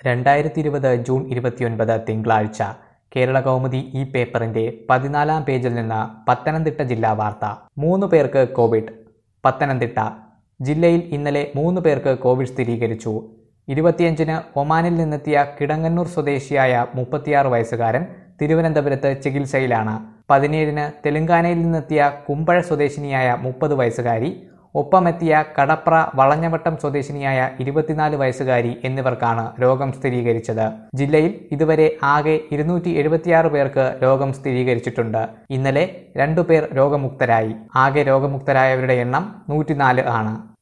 രണ്ടായിരത്തി ഇരുപത് ജൂൺ ഇരുപത്തിയൊൻപത് തിങ്കളാഴ്ച കേരള കൗമുദി ഈ പേപ്പറിന്റെ പതിനാലാം പേജിൽ നിന്ന് പത്തനംതിട്ട ജില്ലാ വാർത്ത മൂന്ന് പേർക്ക് കോവിഡ് പത്തനംതിട്ട ജില്ലയിൽ ഇന്നലെ മൂന്ന് പേർക്ക് കോവിഡ് സ്ഥിരീകരിച്ചു ഇരുപത്തിയഞ്ചിന് ഒമാനിൽ നിന്നെത്തിയ കിടങ്ങന്നൂർ സ്വദേശിയായ മുപ്പത്തിയാറ് വയസ്സുകാരൻ തിരുവനന്തപുരത്ത് ചികിത്സയിലാണ് പതിനേഴിന് തെലങ്കാനയിൽ നിന്നെത്തിയ കുമ്പഴ സ്വദേശിനിയായ മുപ്പത് വയസ്സുകാരി ഒപ്പമെത്തിയ കടപ്ര വളഞ്ഞവട്ടം സ്വദേശിനിയായ ഇരുപത്തിനാല് വയസ്സുകാരി എന്നിവർക്കാണ് രോഗം സ്ഥിരീകരിച്ചത് ജില്ലയിൽ ഇതുവരെ ആകെ ഇരുന്നൂറ്റി എഴുപത്തിയാറ് പേർക്ക് രോഗം സ്ഥിരീകരിച്ചിട്ടുണ്ട് ഇന്നലെ രണ്ടു പേർ രോഗമുക്തരായി ആകെ രോഗമുക്തരായവരുടെ എണ്ണം നൂറ്റിനാല് ആണ്